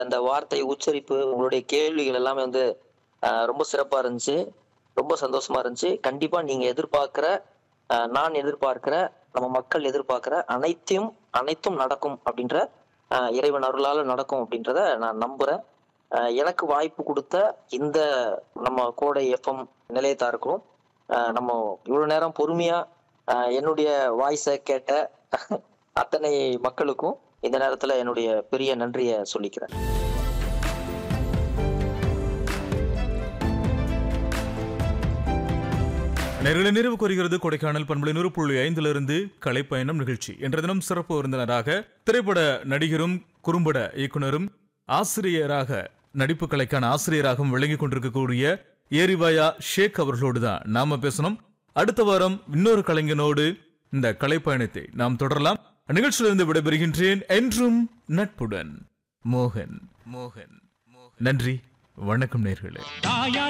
அந்த வார்த்தை உச்சரிப்பு உங்களுடைய கேள்விகள் எல்லாமே வந்து ஆஹ், ரொம்ப சிறப்பா இருந்துச்சு ரொம்ப சந்தோஷமா இருந்துச்சு கண்டிப்பா நீங்க எதிர்பார்க்கிற ஆஹ், நான் எதிர்பார்க்கிற நம்ம மக்கள் எதிர்பார்க்கிற அனைத்தையும் அனைத்தும் நடக்கும் அப்படின்ற ஆஹ், இறைவன் அருளால நடக்கும் அப்படின்றத நான் நம்புறேன் ஆஹ், எனக்கு வாய்ப்பு கொடுத்த இந்த நம்ம கோடை எஃப்எம் நிலையத்தாருக்கும் ஆஹ், நம்ம இவ்வளவு நேரம் பொறுமையா ஆஹ், என்னுடைய வாய்ஸை கேட்ட அத்தனை மக்களுக்கும் இந்த நேரத்துல என்னுடைய பெரிய நன்றியை சொல்லிக்கிறேன் நேர்களை நிறைவு கூறுகிறது கொடைக்கானல் பண்பலை நூறு புள்ளி ஐந்திலிருந்து கலைப்பயணம் நிகழ்ச்சி என்ற தினம் சிறப்பு விருந்தினராக திரைப்பட நடிகரும் குறும்பட இயக்குனரும் ஆசிரியராக நடிப்பு கலைக்கான ஆசிரியராகவும் விளங்கிக் கொண்டிருக்கக்கூடிய ஏரிவாயா ஷேக் அவர்களோடு தான் நாம பேசணும் அடுத்த வாரம் இன்னொரு கலைஞனோடு இந்த கலைப்பயணத்தை நாம் தொடரலாம் நிகழ்ச்சியிலிருந்து விடைபெறுகின்றேன் என்றும் நட்புடன் மோகன் மோகன் நன்றி வணக்கம் நேர்களே தாயார்